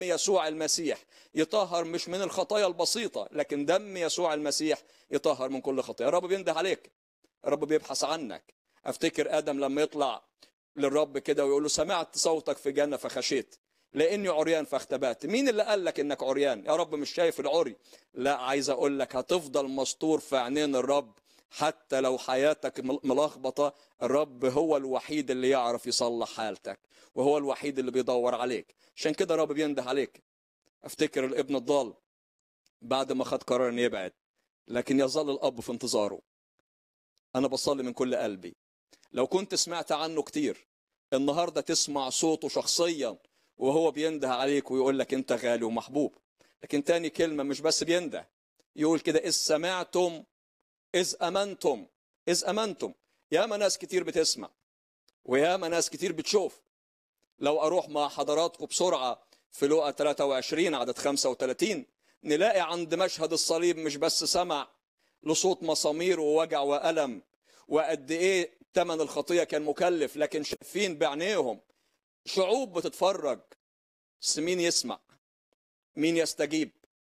يسوع المسيح يطهر مش من الخطايا البسيطة لكن دم يسوع المسيح يطهر من كل خطية الرب بينده عليك الرب بيبحث عنك افتكر ادم لما يطلع للرب كده ويقول له سمعت صوتك في جنة فخشيت لاني عريان فاختبأت مين اللي قال لك انك عريان يا رب مش شايف العري لا عايز اقول لك هتفضل مستور في عينين الرب حتى لو حياتك ملخبطة الرب هو الوحيد اللي يعرف يصلح حالتك وهو الوحيد اللي بيدور عليك عشان كده الرب بينده عليك افتكر الابن الضال بعد ما خد قرار انه يبعد لكن يظل الاب في انتظاره انا بصلي من كل قلبي لو كنت سمعت عنه كتير النهارده تسمع صوته شخصيا وهو بينده عليك ويقول لك انت غالي ومحبوب لكن تاني كلمة مش بس بينده يقول كده إذ سمعتم إذ أمنتم إذ أمنتم ياما ناس كتير بتسمع وياما ناس كتير بتشوف لو أروح مع حضراتكم بسرعة في لقا 23 عدد 35 نلاقي عند مشهد الصليب مش بس سمع لصوت مسامير ووجع وألم وقد إيه ثمن الخطية كان مكلف لكن شايفين بعينيهم شعوب بتتفرج بس مين يسمع مين يستجيب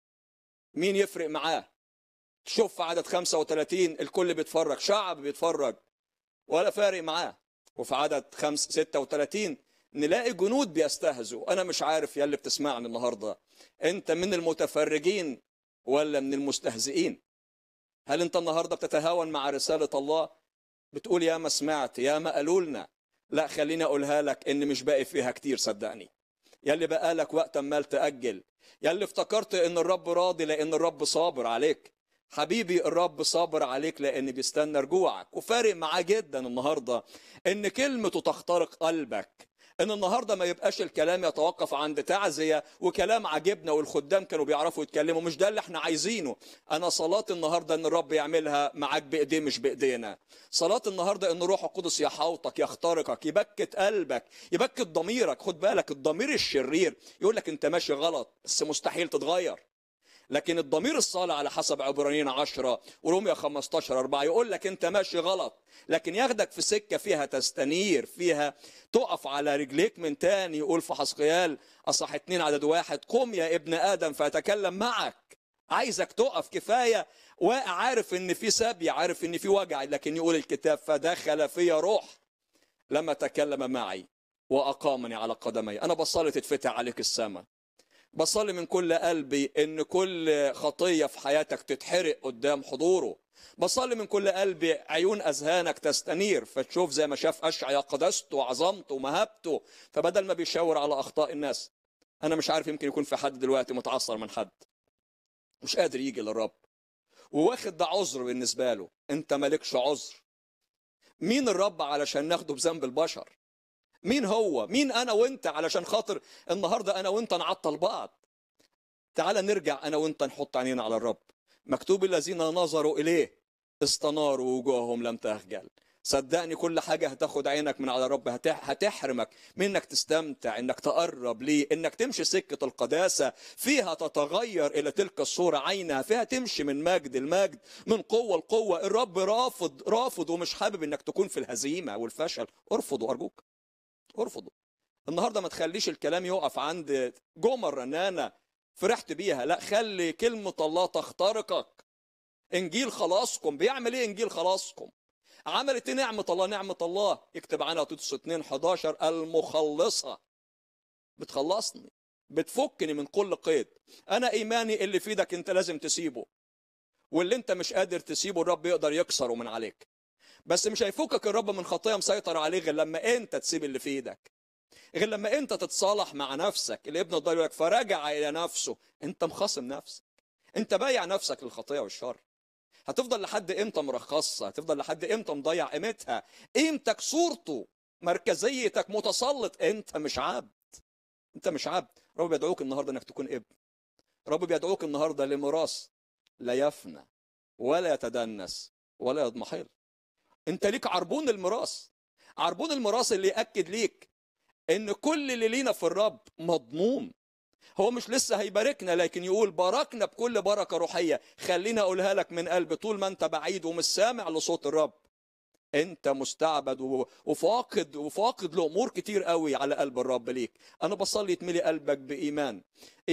مين يفرق معاه تشوف في عدد 35 الكل بيتفرج شعب بيتفرج ولا فارق معاه وفي عدد 5 36 نلاقي جنود بيستهزوا انا مش عارف يا اللي بتسمعني النهارده انت من المتفرجين ولا من المستهزئين هل انت النهارده بتتهاون مع رساله الله بتقول يا ما سمعت يا ما قالوا لنا لا خليني اقولها لك ان مش باقي فيها كتير صدقني يا اللي بقى لك وقت عمال تاجل يا اللي افتكرت ان الرب راضي لان الرب صابر عليك حبيبي الرب صابر عليك لان بيستنى رجوعك وفارق معاه جدا النهارده ان كلمته تخترق قلبك ان النهارده ما يبقاش الكلام يتوقف عند تعزيه وكلام عجبنا والخدام كانوا بيعرفوا يتكلموا مش ده اللي احنا عايزينه انا صلاه النهارده ان الرب يعملها معاك بايديه مش بايدينا صلاه النهارده ان روح القدس يحوطك يخترقك يبكت قلبك يبكت ضميرك خد بالك الضمير الشرير يقول لك انت ماشي غلط بس مستحيل تتغير لكن الضمير الصالح على حسب عبرانيين 10 وروميا 15 4 يقول لك انت ماشي غلط لكن ياخدك في سكه فيها تستنير فيها تقف على رجليك من تاني يقول في حسقيال اصح اتنين عدد واحد قم يا ابن ادم فاتكلم معك عايزك تقف كفايه واقع عارف ان في سبي عارف ان في وجع لكن يقول الكتاب فدخل في روح لما تكلم معي واقامني على قدمي انا بصلي تتفتح عليك السماء بصلي من كل قلبي ان كل خطيه في حياتك تتحرق قدام حضوره بصلي من كل قلبي عيون اذهانك تستنير فتشوف زي ما شاف اشعيا قدسته وعظمته ومهابته فبدل ما بيشاور على اخطاء الناس انا مش عارف يمكن يكون في حد دلوقتي متعصر من حد مش قادر يجي للرب وواخد ده عذر بالنسبه له انت مالكش عذر مين الرب علشان ناخده بذنب البشر مين هو مين انا وانت علشان خاطر النهارده انا وانت نعطل بعض تعال نرجع انا وانت نحط عينينا على الرب مكتوب الذين نظروا اليه استناروا وجوههم لم تخجل صدقني كل حاجة هتاخد عينك من على الرب هتحرمك من انك تستمتع انك تقرب ليه انك تمشي سكة القداسة فيها تتغير الى تلك الصورة عينها فيها تمشي من مجد المجد من قوة لقوة الرب رافض رافض ومش حابب انك تكون في الهزيمة والفشل ارفضوا ارجوك ارفضوا النهارده ما تخليش الكلام يقف عند جمل رنانه فرحت بيها لا خلي كلمه الله تخترقك انجيل خلاصكم بيعمل ايه انجيل خلاصكم عملت ايه نعمه الله نعمه الله يكتب عنها تيتوس 2 11 المخلصه بتخلصني بتفكني من كل قيد انا ايماني اللي في ايدك انت لازم تسيبه واللي انت مش قادر تسيبه الرب يقدر يكسره من عليك بس مش هيفكك الرب من خطيه مسيطر عليه غير لما انت تسيب اللي في ايدك غير لما انت تتصالح مع نفسك الابن الضال يقول لك فرجع الى نفسه انت مخاصم نفسك انت بايع نفسك للخطيه والشر هتفضل لحد امتى مرخصه هتفضل لحد امتى مضيع قيمتها قيمتك صورته مركزيتك متسلط انت مش عبد انت مش عبد رب بيدعوك النهارده انك تكون ابن رب بيدعوك النهارده لميراث لا يفنى ولا يتدنس ولا يضمحل انت ليك عربون الميراث عربون الميراث اللي ياكد ليك ان كل اللي لينا في الرب مضمون هو مش لسه هيباركنا لكن يقول باركنا بكل بركه روحيه خليني اقولها لك من قلبي طول ما انت بعيد ومش سامع لصوت الرب انت مستعبد و- وفاقد وفاقد لامور كتير قوي على قلب الرب ليك انا بصلي يتملي قلبك بايمان